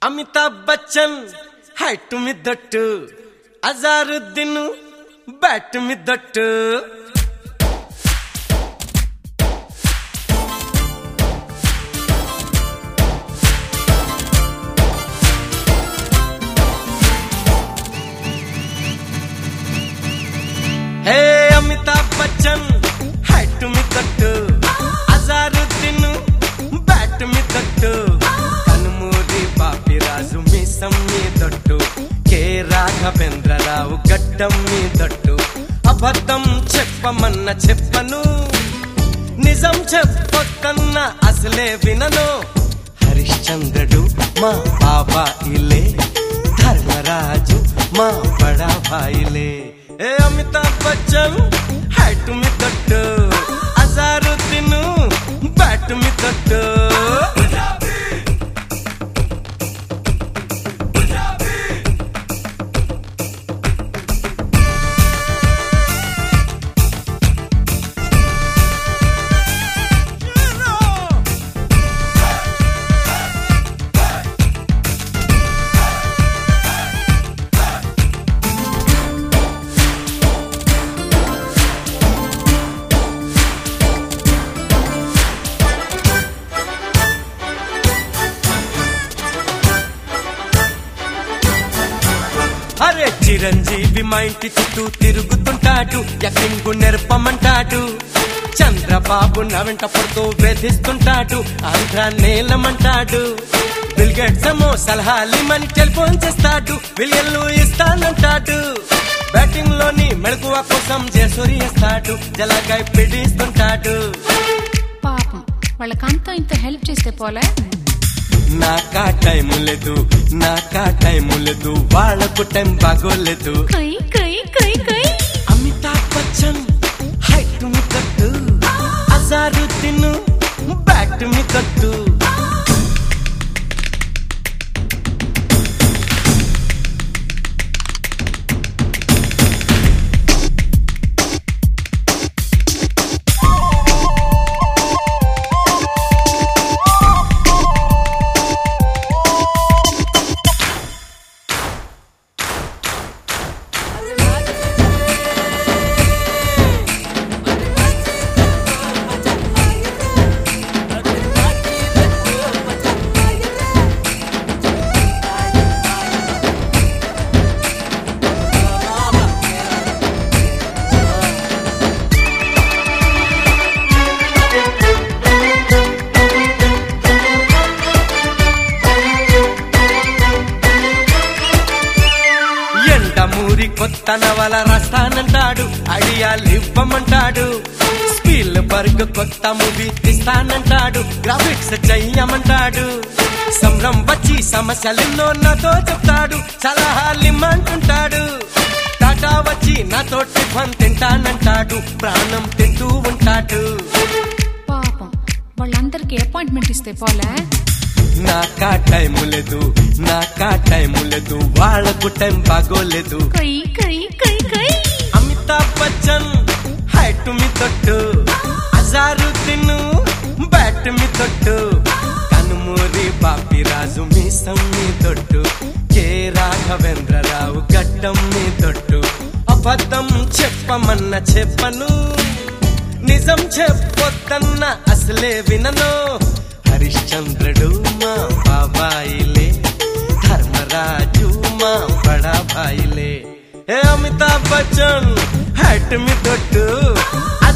Amitabh Bachchan height మీ దట్టు Azharuddin bat మీ దట్టు హే అమితాబ్ బచ్చన్ హైట్ మీ దట్టు అజారుద్దీన్ బ్యాట్ మీ దట్టు కనుమూరి బాపిరాజు మీసం మీ దట్టు కె రాఘవేంద్రరావు గడ్డం మీ దట్టు అబద్ధం చెప్పమన్న చెప్పను నిజం చెప్పొద్దన్న అసలే వినను హరిశ్చంద్రుడు మా బాబా ఇలే ధర్మరాజు మా బడా భాయిలే ఏ అమితాబ్ బచ్చన్ హైట్ మీ తట్టు అజారుద్దీన్ బ్యాట్ మీ తట్టు అరే చిరంజీవి మా ఇంటి చుట్టూ తిరుగుతుంటాడు ఎక్కింగు నెరపమంటాడు చంద్రబాబు నా వెంట పడుతూ వేధిస్తుంటాడు ఆంధ్ర నేలమంటాడు బిల్గేట్స్ ఏమో సలహాలిమని టెలిఫోన్ చేస్తాడు విలియన్లు ఇస్తానంటాడు బ్యాటింగ్ లోని మెళకువ కోసం జేసూరి ఇస్తాడు జలగాయ పిడిస్తుంటాడు పాపం వాళ్ళకంతా ఇంత హెల్ప్ చేస్తే పోలే నాకా టైం లేదు నాకా టైం లేదు వాళ్ళకు టైం బాగోలేదు కై కై కై కై అమితాబ్ బచ్చన్ హైట్ మీ కట్టు అజారుద్దీన్ బ్యాట్ మీ కట్టు ఎండమూరి కొత్త నవల రాస్తానంటాడు ఐడియాలు ఇవ్వమంటాడు స్పీల్ బర్గ్ కొత్త మూవీ తీస్తానంటాడు గ్రాఫిక్స్ చెయ్యమంటాడు సంబరం వచ్చి సమస్యలెన్నో నాతో చెప్తాడు సలహాలు ఇమ్మంటుంటాడు టాటా వచ్చి నాతో టిఫన్ తింటానంటాడు ప్రాణం తింటూ ఉంటాడు పాపం వాళ్ళందరికి అపాయింట్మెంట్ ఇస్తే పోలే నాకా టైం లేదు నాకా టైం లేదు వాళ్ళకు టైం బాగోలేదు కై కై కై కై అమితాబ్ బచ్చన్ హైట్ మీ తొట్టు అజారుద్దీన్ బ్యాట్ మీ తొట్టు కనుమూరి బాపిరాజు మీసం మీ తొట్టు కె రాఘవేంద్రరావు గడ్డం మీ తొట్టు అబద్ధం చెప్పమన్న చెప్పను నిజం చెప్పొద్దన్న అసలే వినను హరిశ్చంద్రుడు మా బాబాయిలే ధర్మరాజు మా బడా భాయిలే ఏ అమితాబ్ బచ్చన్ హైట్ మీ తొట్టు